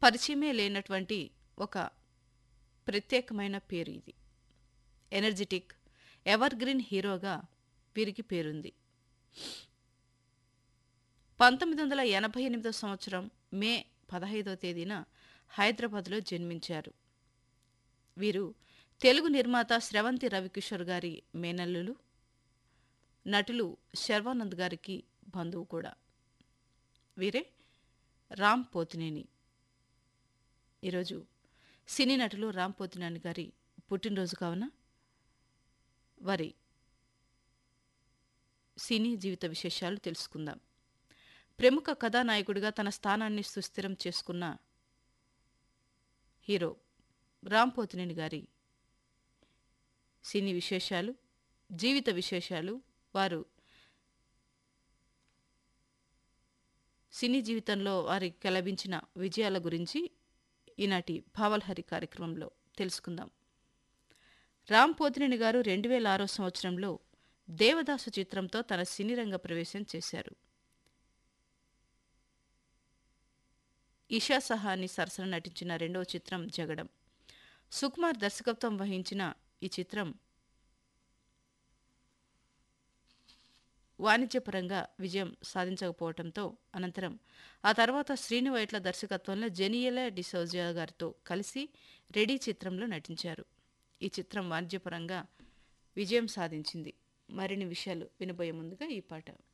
పరిచయమే లేనటువంటి ఒక ప్రత్యేకమైన పేరు ఇది ఎనర్జెటిక్ ఎవర్ గ్రీన్ హీరోగా వీరికి పేరుంది పంతొమ్మిది వందల ఎనభై ఎనిమిదో సంవత్సరం మే పదహైదో తేదీన హైదరాబాద్లో జన్మించారు వీరు తెలుగు నిర్మాత స్రవంతి రవికిషోర్ గారి మేనల్లులు నటులు శర్వానంద్ గారికి బంధువు కూడా వీరే రామ్ పోతినేని ఈరోజు సినీ నటులు రామ్ పోతినేని గారి పుట్టినరోజు కావున వారి సినీ జీవిత విశేషాలు తెలుసుకుందాం ప్రముఖ కథానాయకుడిగా తన స్థానాన్ని సుస్థిరం చేసుకున్న హీరో రామ్ పోతినేని గారి సినీ విశేషాలు జీవిత విశేషాలు వారు సినీ జీవితంలో వారికి లభించిన విజయాల గురించి ఈనాటి భావల్హరి కార్యక్రమంలో తెలుసుకుందాం రామ్ పోతినేని గారు రెండు వేల ఆరో సంవత్సరంలో దేవదాసు చిత్రంతో తన సినీ రంగ ప్రవేశం చేశారు ఇషా సహాని సరసన నటించిన రెండవ చిత్రం జగడం సుకుమార్ దర్శకత్వం వహించిన ఈ చిత్రం వాణిజ్యపరంగా విజయం సాధించకపోవడంతో అనంతరం ఆ తర్వాత శ్రీనువైట్ల దర్శకత్వంలో జెనియల డిసోజా గారితో కలిసి రెడీ చిత్రంలో నటించారు ఈ చిత్రం వాణిజ్యపరంగా విజయం సాధించింది మరిన్ని విషయాలు వినబోయే ముందుగా ఈ పాట